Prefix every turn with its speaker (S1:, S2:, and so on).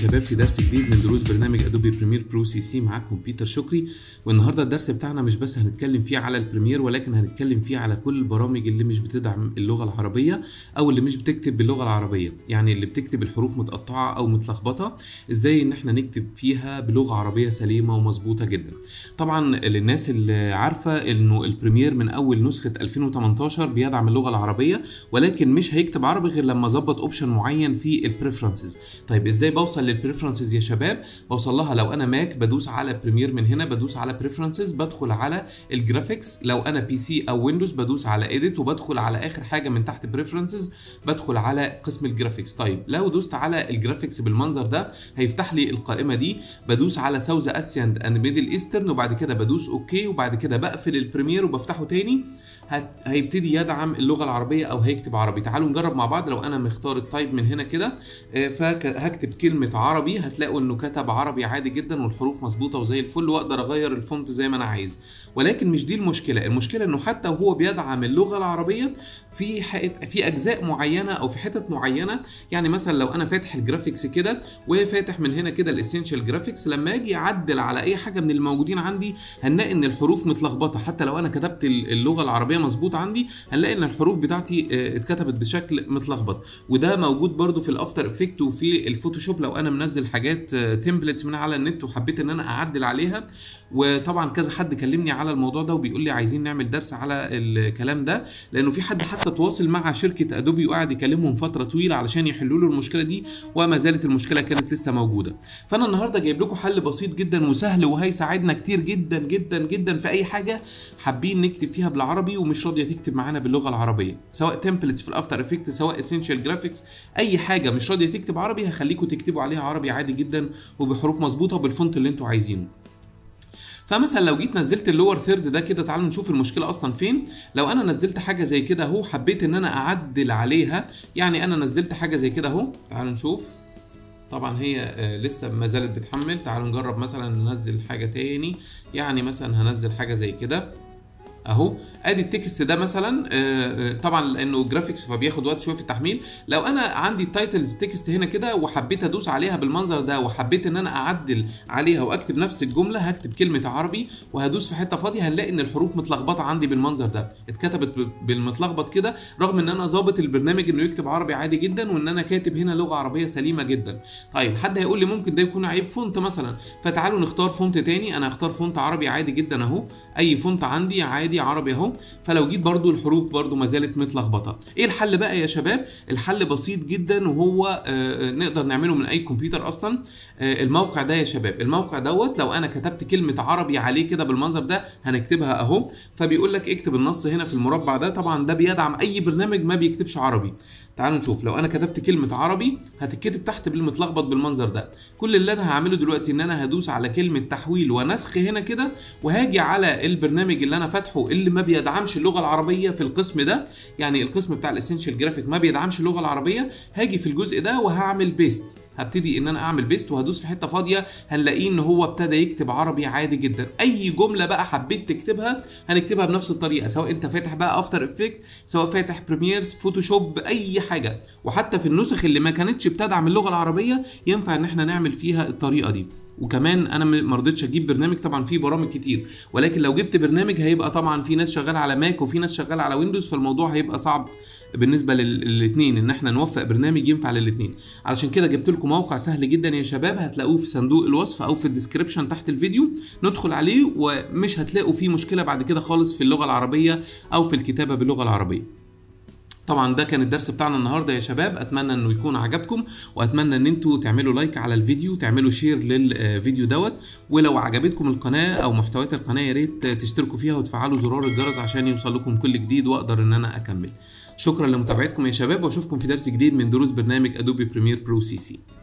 S1: شباب في درس جديد من دروس برنامج ادوبي بريمير برو سي سي معاكم بيتر شكري والنهارده الدرس بتاعنا مش بس هنتكلم فيه على البريمير ولكن هنتكلم فيه على كل البرامج اللي مش بتدعم اللغه العربيه او اللي مش بتكتب باللغه العربيه يعني اللي بتكتب الحروف متقطعه او متلخبطه ازاي ان احنا نكتب فيها بلغه عربيه سليمه ومظبوطه جدا طبعا للناس اللي عارفه انه البريمير من اول نسخه 2018 بيدعم اللغه العربيه ولكن مش هيكتب عربي غير لما ظبط اوبشن معين في البريفرنسز طيب ازاي بوصل للبريفرنسز يا شباب بوصل لها لو انا ماك بدوس على بريمير من هنا بدوس على بريفرنسز بدخل على الجرافيكس لو انا بي سي او ويندوز بدوس على ايديت وبدخل على اخر حاجه من تحت بريفرنسز بدخل على قسم الجرافيكس طيب لو دوست على الجرافيكس بالمنظر ده هيفتح لي القائمه دي بدوس على ساوث اسيان اند ميدل ايسترن وبعد كده بدوس اوكي وبعد كده بقفل البريمير وبفتحه تاني هت... هيبتدي يدعم اللغه العربيه او هيكتب عربي تعالوا نجرب مع بعض لو انا مختار التايب من هنا كده فهكتب كلمه عربي هتلاقوا انه كتب عربي عادي جدا والحروف مظبوطه وزي الفل واقدر اغير الفونت زي ما انا عايز ولكن مش دي المشكله المشكله انه حتى وهو بيدعم اللغه العربيه في حقت... في اجزاء معينه او في حتت معينه يعني مثلا لو انا فاتح الجرافيكس كده وفاتح من هنا كده الاسينشال جرافيكس لما اجي اعدل على اي حاجه من الموجودين عندي هنلاقي ان الحروف متلخبطه حتى لو انا كتبت اللغه العربيه مظبوط عندي هنلاقي ان الحروف بتاعتي اتكتبت بشكل متلخبط وده موجود برده في الافتر افكت وفي الفوتوشوب لو انا منزل حاجات تمبلتس من على النت وحبيت ان انا اعدل عليها وطبعا كذا حد كلمني على الموضوع ده وبيقول لي عايزين نعمل درس على الكلام ده لانه في حد حتى تواصل مع شركه ادوبي وقعد يكلمهم فتره طويله علشان يحلوا له المشكله دي وما زالت المشكله كانت لسه موجوده فانا النهارده جايب لكم حل بسيط جدا وسهل وهيساعدنا كتير جدا جدا جدا في اي حاجه حابين نكتب فيها بالعربي ومش راضيه تكتب معانا باللغه العربيه سواء تمبلتس في الافتر افكت سواء اسينشال جرافيكس اي حاجه مش راضيه تكتب عربي هخليكم تكتبوا عليها عربي عادي جدا وبحروف مظبوطه وبالفونت اللي انتوا عايزينه فمثلا لو جيت نزلت اللور ثيرد ده كده تعالوا نشوف المشكله اصلا فين لو انا نزلت حاجه زي كده اهو حبيت ان انا اعدل عليها يعني انا نزلت حاجه زي كده اهو تعالوا نشوف طبعا هي آه لسه ما زالت بتحمل تعالوا نجرب مثلا ننزل حاجه تاني يعني مثلا هنزل حاجه زي كده اهو ادي التكست ده مثلا آه طبعا لانه جرافيكس فبياخد وقت شويه في التحميل لو انا عندي التايتلز تكست هنا كده وحبيت ادوس عليها بالمنظر ده وحبيت ان انا اعدل عليها واكتب نفس الجمله هكتب كلمه عربي وهدوس في حته فاضيه هنلاقي ان الحروف متلخبطه عندي بالمنظر ده اتكتبت بالمتلخبط كده رغم ان انا ظابط البرنامج انه يكتب عربي عادي جدا وان انا كاتب هنا لغه عربيه سليمه جدا طيب حد هيقول لي ممكن ده يكون عيب فونت مثلا فتعالوا نختار فونت تاني انا هختار فونت عربي عادي جدا اهو اي فونت عندي عادي عربي اهو فلو جيت برضو الحروف برضو ما زالت متلخبطه ايه الحل بقى يا شباب الحل بسيط جدا وهو آه نقدر نعمله من اي كمبيوتر اصلا آه الموقع ده يا شباب الموقع دوت لو انا كتبت كلمه عربي عليه كده بالمنظر ده هنكتبها اهو فبيقول لك اكتب النص هنا في المربع ده طبعا ده بيدعم اي برنامج ما بيكتبش عربي تعالوا نشوف لو انا كتبت كلمه عربي هتتكتب تحت بالمتلخبط بالمنظر ده كل اللي انا هعمله دلوقتي ان انا هدوس على كلمه تحويل ونسخ هنا كده وهاجي على البرنامج اللي انا فاتحه اللي ما بيدعمش اللغه العربيه في القسم ده يعني القسم بتاع الاسينشال جرافيك ما بيدعمش اللغه العربيه هاجي في الجزء ده وهعمل بيست هبتدي ان انا اعمل بيست وهدوس في حته فاضيه هنلاقيه ان هو ابتدى يكتب عربي عادي جدا اي جمله بقى حبيت تكتبها هنكتبها بنفس الطريقه سواء انت فاتح بقى افتر افكت سواء فاتح بريميرز فوتوشوب اي حاجه وحتى في النسخ اللي ما كانتش بتدعم اللغه العربيه ينفع ان احنا نعمل فيها الطريقه دي وكمان انا ما رضيتش اجيب برنامج طبعا في برامج كتير ولكن لو جبت برنامج هيبقى طبعا في ناس شغاله على ماك وفي ناس شغاله على ويندوز فالموضوع هيبقى صعب بالنسبه للاثنين ان احنا نوفق برنامج ينفع للاثنين علشان كده جبت لكم موقع سهل جدا يا شباب هتلاقوه في صندوق الوصف او في الديسكربشن تحت الفيديو ندخل عليه ومش هتلاقوا فيه مشكله بعد كده خالص في اللغه العربيه او في الكتابه باللغه العربيه طبعا ده كان الدرس بتاعنا النهارده يا شباب اتمنى انه يكون عجبكم واتمنى ان انتوا تعملوا لايك على الفيديو تعملوا شير للفيديو دوت ولو عجبتكم القناه او محتويات القناه يا ريت تشتركوا فيها وتفعلوا زرار الجرس عشان يوصل لكم كل جديد واقدر ان انا اكمل شكرا لمتابعتكم يا شباب واشوفكم في درس جديد من دروس برنامج ادوبي بريمير برو سي سي